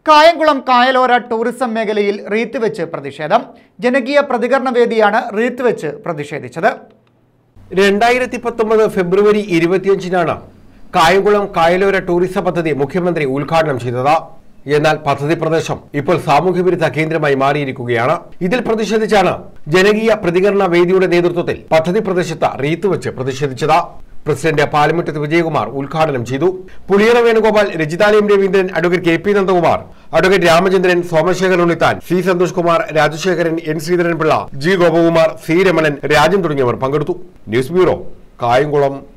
കായംകുളം കായലോര ടൂറിസം മേഖലയിൽ റീത്ത് വെച്ച് പ്രതിഷേധം ജനകീയ പ്രതികരണ വേദിയാണ് റീത്ത് വെച്ച് പ്രതിഷേധിച്ചത് രണ്ടായിരത്തി പത്തൊമ്പത് ഫെബ്രുവരി ഇരുപത്തിയഞ്ചിനാണ് കായംകുളം കായലോര ടൂറിസം പദ്ധതി മുഖ്യമന്ത്രി ഉദ്ഘാടനം ചെയ്തത് എന്നാൽ പദ്ധതി പ്രദേശം ഇപ്പോൾ സാമൂഹ്യവിരുദ്ധ കേന്ദ്രമായി മാറിയിരിക്കുകയാണ് ഇതിൽ പ്രതിഷേധിച്ചാണ് ജനകീയ പ്രതികരണ വേദിയുടെ നേതൃത്വത്തിൽ പദ്ധതി പ്രദേശത്ത് റീത്ത് വെച്ച് പ്രതിഷേധിച്ചത് പ്രസിഡന്റ് പാലമുറ്റത്ത് വിജയകുമാർ ഉദ്ഘാടനം ചെയ്തു Puliyara Venugopal Rajithalayam Raveendran advocate K P Nandakumar advocate Ramachandran Somasekharan Unnithan C Santhosh Kumar Rajasekharan N Sreedharan Pillai G Gopakumar C Ramanan Rajan തുടങ്ങിയവർ പങ്കെടുത്തു ന്യൂസ് ബ്യൂറോ കായംകുളം